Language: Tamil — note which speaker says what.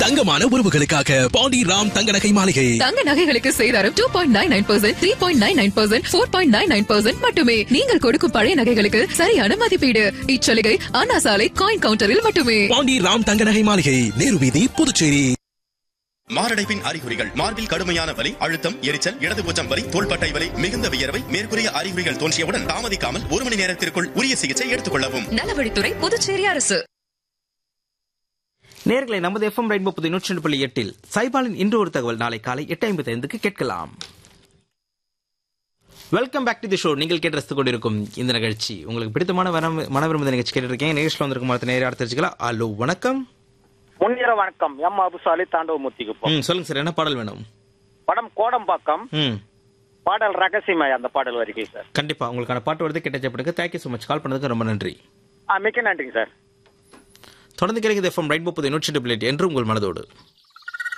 Speaker 1: தங்கமான உறவுகளுக்காக பாண்டி ராம் தங்க நகை மாளிகை
Speaker 2: தங்க நகைகளுக்கு சேதாரம் two point nine nine percent three point nine nine percent four point nine nine percent மட்டுமே நீங்கள் கொடுக்கும் பழைய நகைகளுக்கு சரியான மதிப்பீடு இச்சலுகை அண்ணா சாலை காயின் கவுண்டரில் மட்டுமே
Speaker 1: பாண்டி ராம் தங்க நகை மாளிகை நேரு வீதி புதுச்சேரி
Speaker 3: மாரடைப்பின் அறிகுறிகள் மார்பில் கடுமையான வலி அழுத்தம் எரிச்சல் இடது பூச்சம் வலி தோள்பட்டை வலி மிகுந்த வியர்வை மேற்கூறிய அறிகுறிகள் தோன்றியவுடன் தாமதிக்காமல் ஒரு மணி நேரத்திற்குள் உரிய சிகிச்சை எடுத்துக் கொள்ளவும்
Speaker 2: நலவழித்துறை புதுச்சேரி அரசு
Speaker 4: நேர்களை நமது எஃப்எம் ரெயின்போ புது நூற்றி ரெண்டு புள்ளி எட்டில் சைபாலின் இன்று ஒரு தகவல் நாளை காலை எட்டு ஐம்பத்தி ஐந்துக்கு கேட்கலாம் welcome back to the show நீங்கள் கேட்டு ரசித்துக் கொண்டிருக்கும் இந்த நிகழ்ச்சி உங்களுக்கு பிடித்தமான மன மனவிருந்த நிகழ்ச்சி கேட்டிருக்கேன் நிகழ்ச்சியில் வந்திருக்கும் மரத்தை நேரம் தெரிஞ்சுக்கலாம் ஹலோ வணக்கம்
Speaker 5: முன்னிர வணக்கம் எம் அபுசாலி தாண்டவமூர்த்திக்கு
Speaker 4: ம் சொல்லுங்க சார் என்ன பாடல் வேணும்
Speaker 5: படம் கோடம்பாக்கம்
Speaker 4: ம்
Speaker 5: பாடல் ரகசியமாய் அந்த பாடல் வரிக்கை சார்
Speaker 4: கண்டிப்பா உங்களுக்கான பாட்டு வருது கேட்டச்சப்படுங்க தேங்க்யூ ஸோ மச் கால் பண்ணதுக்கு ரொம்ப நன்றி
Speaker 5: ஆ மிக்க நன்றிங்க சார்
Speaker 4: தொடர்ந்து கிடைக்குது எஃப்எம் ரைட் முப்பது நூற்றி டெபிளேட் என்று உங்கள் மனதோடு